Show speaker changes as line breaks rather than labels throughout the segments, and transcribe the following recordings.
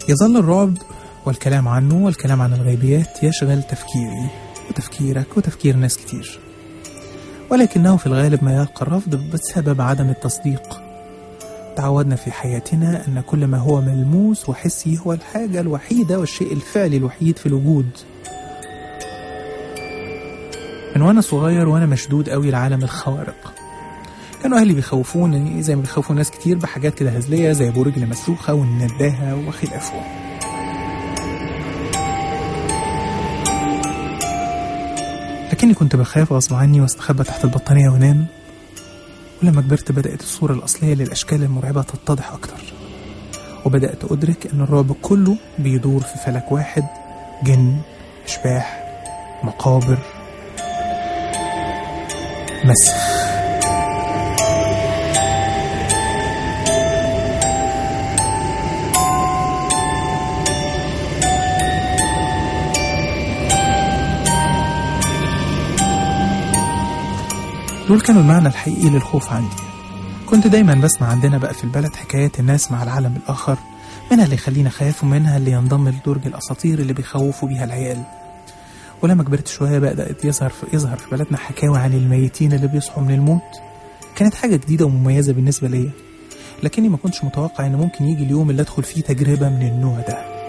يظل الرعب والكلام عنه والكلام عن الغيبيات يشغل تفكيري وتفكيرك وتفكير ناس كتير ولكنه في الغالب ما يلقى الرفض بسبب عدم التصديق تعودنا في حياتنا أن كل ما هو ملموس وحسي هو الحاجة الوحيدة والشيء الفعلي الوحيد في الوجود من وأنا صغير وأنا مشدود قوي لعالم الخوارق كانوا أهلي بيخوفوني زي ما بيخوفوا ناس كتير بحاجات كده هزلية زي أبو رجل مسلوخة والنداهة وخلافه لكني كنت بخاف غصب عني واستخبى تحت البطانية وانام ولما كبرت بدأت الصورة الأصلية للأشكال المرعبة تتضح أكتر وبدأت أدرك أن الرعب كله بيدور في فلك واحد جن أشباح مقابر مسخ دول كانوا المعنى الحقيقي للخوف عندي كنت دايما بسمع عندنا بقى في البلد حكايات الناس مع العالم الآخر منها اللي يخليني أخاف ومنها اللي ينضم لدرج الأساطير اللي بيخوفوا بيها العيال ولما كبرت شوية بدأت يظهر في يظهر في بلدنا حكاوي عن الميتين اللي بيصحوا من الموت كانت حاجة جديدة ومميزة بالنسبة ليا لكني ما كنتش متوقع إن ممكن يجي اليوم اللي أدخل فيه تجربة من النوع ده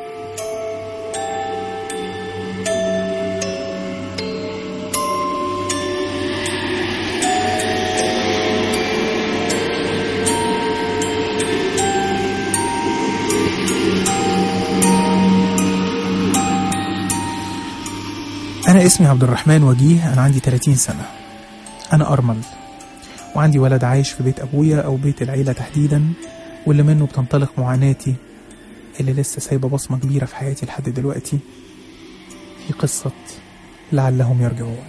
أنا اسمي عبد الرحمن وجيه أنا عندي 30 سنة أنا أرمل وعندي ولد عايش في بيت أبويا أو بيت العيلة تحديدا واللي منه بتنطلق معاناتي اللي لسه سايبة بصمة كبيرة في حياتي لحد دلوقتي في قصة لعلهم يرجعون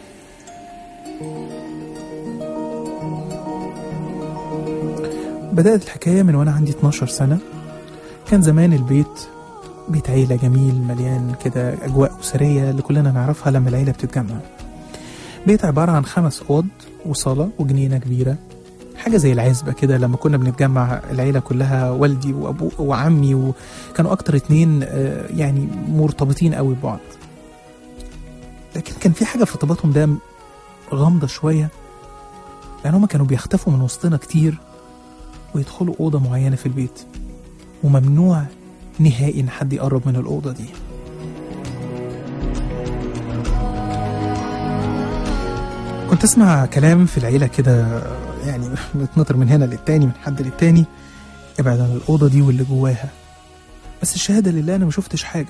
بدأت الحكاية من وأنا عندي 12 سنة كان زمان البيت بيت عيلة جميل مليان كده أجواء أسرية اللي كلنا نعرفها لما العيلة بتتجمع بيت عبارة عن خمس أوض وصالة وجنينة كبيرة حاجة زي العزبة كده لما كنا بنتجمع العيلة كلها والدي وأبو وعمي وكانوا أكتر اتنين آه، يعني مرتبطين قوي ببعض لكن كان في حاجة في ارتباطهم ده غامضة شوية لأن هما كانوا بيختفوا من وسطنا كتير ويدخلوا أوضة معينة في البيت وممنوع نهائي إن حد يقرب من الأوضة دي كنت أسمع كلام في العيلة كده يعني بتنطر من هنا للتاني من حد للتاني ابعد عن الأوضة دي واللي جواها بس الشهادة لله أنا ما شفتش حاجة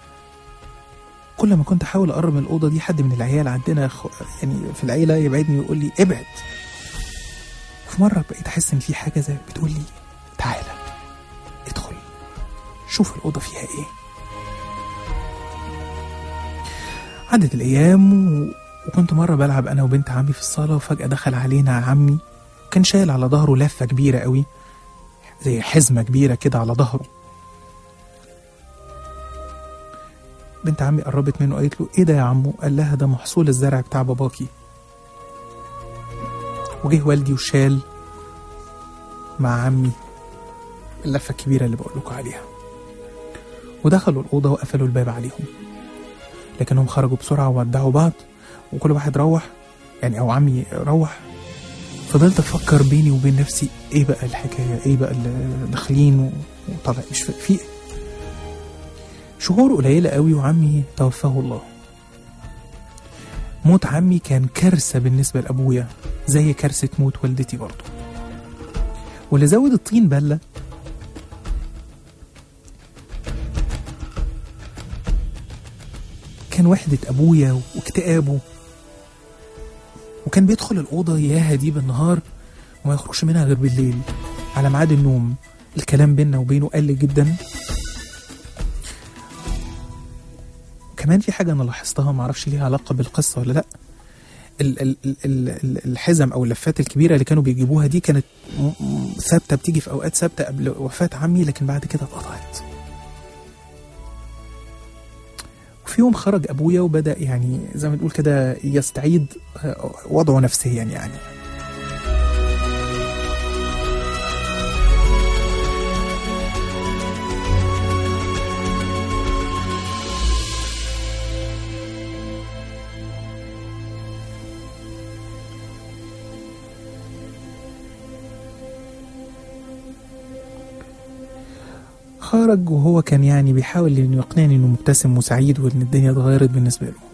كل ما كنت أحاول أقرب من الأوضة دي حد من العيال عندنا خ... يعني في العيلة يبعدني ويقول لي ابعد في مرة بقيت أحس إن في حاجة زي بتقول لي تعالى ادخل شوف الأوضة فيها إيه عدت الأيام و... وكنت مرة بلعب أنا وبنت عمي في الصالة وفجأة دخل علينا عمي كان شايل على ظهره لفة كبيرة قوي زي حزمة كبيرة كده على ظهره بنت عمي قربت منه قالت له ايه ده يا عمو قال لها ده محصول الزرع بتاع باباكي وجه والدي وشال مع عمي اللفة الكبيرة اللي بقول لكم عليها ودخلوا الأوضة وقفلوا الباب عليهم لكنهم خرجوا بسرعة وودعوا بعض وكل واحد روح يعني أو عمي روح فضلت أفكر بيني وبين نفسي إيه بقى الحكاية إيه بقى اللي داخلين و- وطالع مش فا- في إيه؟ شهور قليلة قوي وعمي توفاه الله موت عمي كان كارثة بالنسبة لأبويا زي كارثة موت والدتي برضه واللي زود الطين بلة كان وحدة أبويا واكتئابه وكان بيدخل الأوضة ياها دي بالنهار وما يخرجش منها غير بالليل على ميعاد النوم الكلام بيننا وبينه قل جدا كمان في حاجة أنا لاحظتها معرفش ليها علاقة بالقصة ولا لأ ال- ال- ال- ال- الحزم أو اللفات الكبيرة اللي كانوا بيجيبوها دي كانت م- م- ثابتة بتيجي في أوقات ثابتة قبل وفاة عمي لكن بعد كده اتقطعت وفي يوم خرج أبويا وبدأ يعني زي ما نقول كده يستعيد آه، وضعه نفسيا يعني خرج وهو كان يعني بيحاول انه يقنعني انه مبتسم وسعيد وان الدنيا اتغيرت بالنسبه له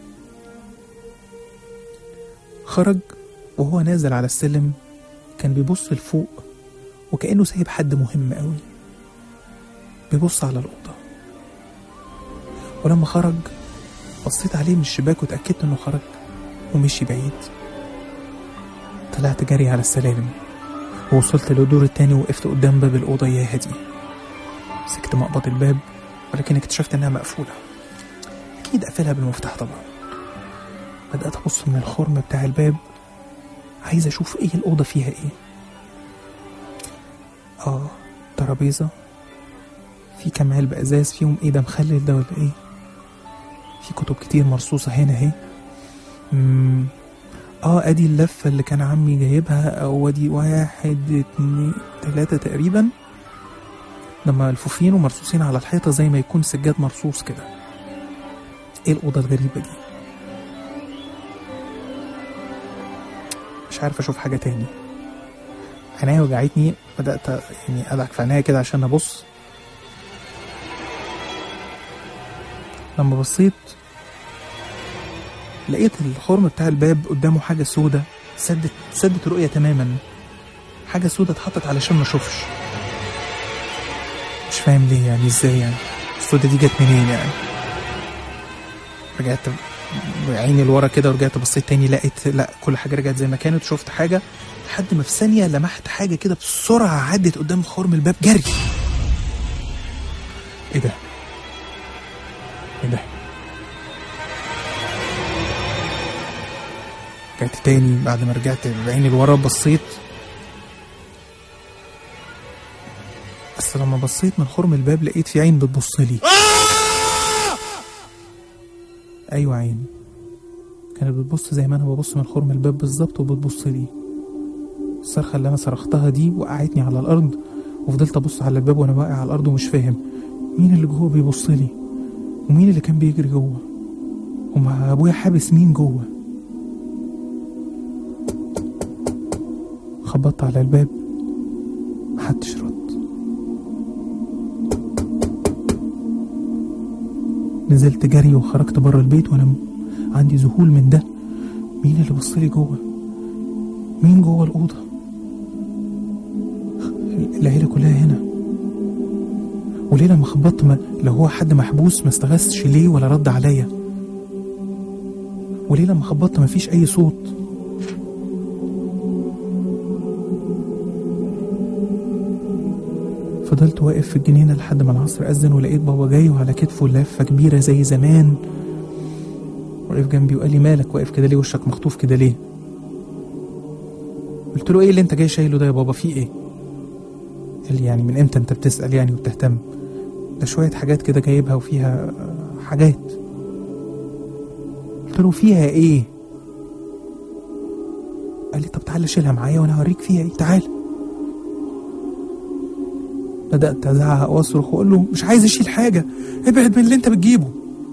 خرج وهو نازل على السلم كان بيبص لفوق وكأنه سايب حد مهم قوي بيبص على الأوضة ولما خرج بصيت عليه من الشباك وتأكدت إنه خرج ومشي بعيد طلعت جري على السلالم ووصلت للدور التاني ووقفت قدام باب الأوضة يا هدي مسكت مقبض الباب ولكن اكتشفت إنها مقفولة أكيد قافلها بالمفتاح طبعا بدأت أبص من الخرم بتاع الباب عايز أشوف إيه الأوضة فيها إيه آه ترابيزة في كام علبة إزاز فيهم إيه ده مخلل ده ولا إيه في كتب كتير مرصوصة هنا أهي مم، اه ادي اللفة اللي كان عمي جايبها او ادي واحد اتنين تلاتة تقريبا لما ملفوفين ومرصوصين على الحيطة زي ما يكون سجاد مرصوص كده ايه الأوضة الغريبة دي مش عارف اشوف حاجة تاني عينيا وجعتني بدأت يعني أدعك في عينيا كده عشان أبص لما بصيت لقيت الخرم بتاع الباب قدامه حاجة سودة سدت سدت رؤية تماما حاجة سودة اتحطت علشان ما اشوفش مش فاهم ليه يعني ازاي يعني السودة دي جت منين يعني رجعت عيني لورا كده ورجعت بصيت تاني لقيت لا كل حاجة رجعت زي ما كانت شفت حاجة لحد ما في ثانية لمحت حاجة كده بسرعة عدت قدام خرم الباب جري ايه ده؟ ايه ده؟ رجعت تاني بعد ما رجعت بعيني لورا بصيت بس لما بصيت من خرم الباب لقيت في عين بتبص لي ايوه عين كانت بتبص زي ما انا ببص من خرم الباب بالظبط وبتبص لي الصرخه اللي انا صرختها دي وقعتني على الارض وفضلت ابص على الباب وانا واقع على الارض ومش فاهم مين اللي جوه بيبص لي ومين اللي كان بيجري جوه وما ابويا حابس مين جوه خبطت على الباب محدش رد نزلت جري وخرجت بره البيت وانا م- عندي ذهول من ده مين اللي بصلي جوه مين جوه الأوضة العيلة كلها هنا وليه لما خبطت ما لو هو حد محبوس ما استغاثش ليه ولا رد عليا وليه لما خبطت ما فيش أي صوت فضلت واقف في الجنينة لحد ما العصر أذن ولقيت بابا جاي وعلى كتفه لفة كبيرة زي زمان وقف جنبي وقال لي مالك واقف كده ليه وشك مخطوف كده ليه قلت له ايه اللي انت جاي شايله ده يا بابا في ايه قال لي يعني من امتى انت بتسأل يعني وبتهتم ده شوية حاجات كده جايبها وفيها آه، حاجات قلت له فيها ايه قال لي طب تعالى شيلها معايا وانا هوريك فيها ايه تعالى بدأت أزعق وأصرخ وأقول له مش عايز أشيل حاجة ابعد من اللي أنت بتجيبه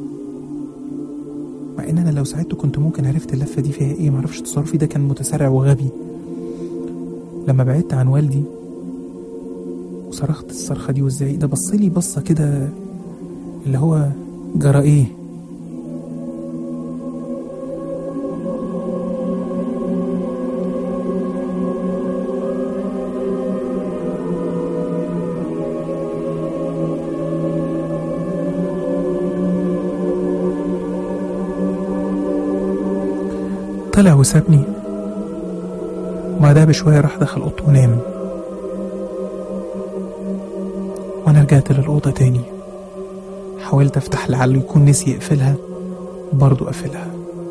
مع إن أنا لو ساعدته كنت ممكن عرفت اللفة دي فيها إيه معرفش تصرفي ده كان متسرع وغبي لما بعدت عن والدي وصرخت الصرخة دي وإزاي ده بصلي بصة كده اللي هو جرى إيه طلع وسابني وبعدها بشوية راح دخل أوضته ونام وأنا رجعت للأوضة تاني حاولت أفتح لعله يكون نسي يقفلها برضو قفلها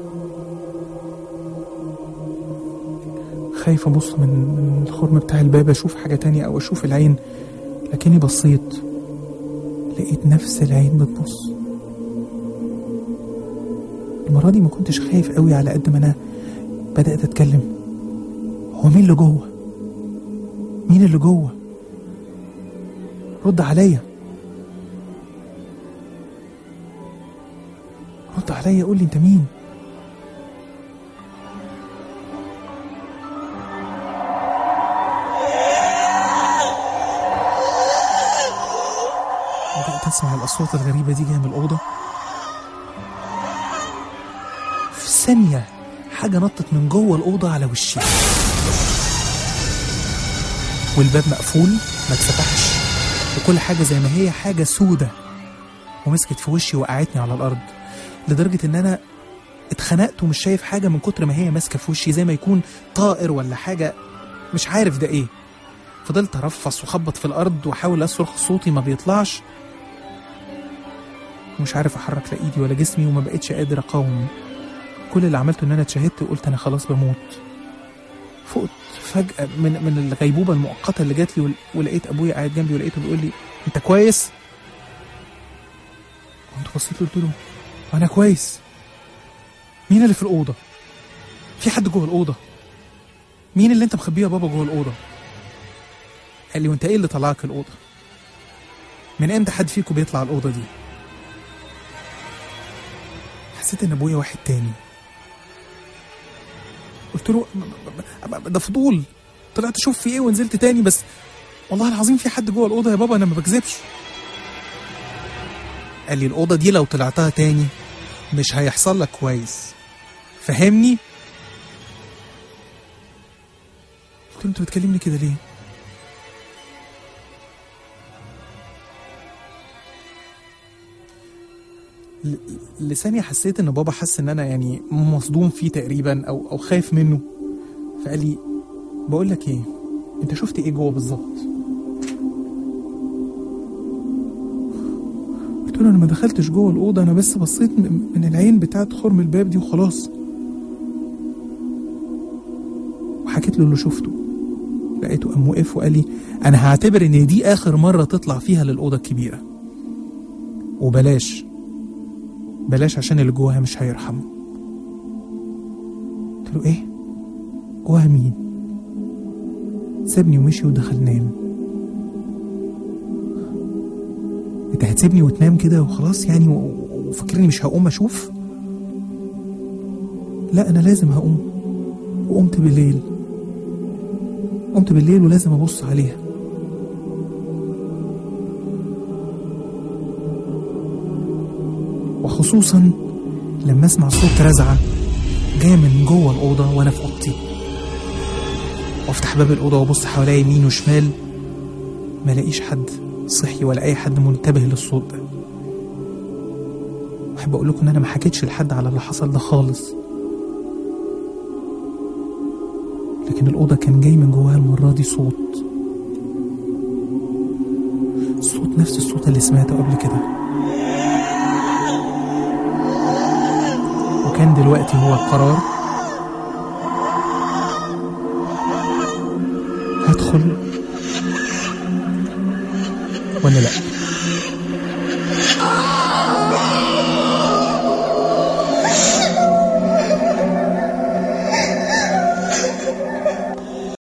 خايف أبص من من الخرم بتاع الباب أشوف حاجة تانية أو أشوف العين لكني بصيت لقيت نفس العين بتبص المرة دي ما كنتش خايف قوي على قد ما أنا بدأت أتكلم هو مين اللي جوه؟ مين اللي جوه؟ رد عليا رد عليا قول لي انت مين بدأت أسمع الأصوات الغريبة دي جاية من الأوضة في ثانية حاجة نطت من جوه الأوضة على وشي والباب مقفول ما اتفتحش وكل حاجة زي ما هي حاجة سودة ومسكت في وشي وقعتني على الأرض لدرجة إن أنا اتخنقت ومش شايف حاجة من كتر ما هي ماسكة في وشي زي ما يكون طائر ولا حاجة مش عارف ده إيه فضلت أرفص وخبط في الأرض وأحاول أصرخ صوتي ما بيطلعش ومش عارف أحرك لا إيدي ولا جسمي وما بقتش قادر أقاوم كل اللي عملته إن أنا اتشهدت وقلت أنا خلاص بموت فقت فجأة من من الغيبوبة المؤقتة اللي جات لي ول- ولقيت أبويا قاعد جنبي ولقيته بيقول لي أنت كويس؟ كنت بصيت له قلت له أنا كويس مين اللي في الأوضة؟ في حد جوه الأوضة مين اللي أنت مخبيه يا بابا جوه الأوضة؟ قال لي وأنت إيه اللي طلعك الأوضة؟ من إمتى حد فيكم بيطلع الأوضة دي؟ حسيت إن أبويا واحد تاني قلت له ب- ب- ده فضول طلعت اشوف في ايه ونزلت تاني بس والله العظيم في حد جوه الاوضه يا بابا انا ما بكذبش قال لي الاوضه دي لو طلعتها تاني مش هيحصل لك كويس فهمني قلت له انت بتكلمني كده ليه ل- لساني حسيت ان بابا حس ان انا يعني مصدوم فيه تقريبا او او خايف منه فقال لي بقول لك ايه انت شفت ايه جوه بالظبط قلت له انا ما دخلتش جوه الاوضه انا بس بصيت م- من العين بتاعت خرم الباب دي وخلاص وحكيت له اللي شفته لقيته قام وقف وقال لي انا هعتبر ان دي اخر مره تطلع فيها للاوضه الكبيره وبلاش بلاش عشان اللي جواها مش هيرحمه قلت له ايه جواها مين سابني ومشي ودخل نام انت هتسيبني وتنام كده وخلاص يعني و- وفاكرني مش هقوم اشوف لا انا لازم هقوم وقمت بالليل قمت بالليل ولازم ابص عليها وخصوصا لما اسمع صوت رزعه جايه من جوه الاوضه وانا في اوضتي وافتح باب الاوضه وابص حواليا يمين وشمال ما الاقيش حد صحي ولا اي حد منتبه للصوت ده احب اقول لكم ان انا ما حكيتش لحد على اللي حصل ده خالص لكن الاوضه كان جاي من جواها المره دي صوت صوت نفس الصوت اللي سمعته قبل كده وكان دلوقتي هو القرار هدخل ولا لا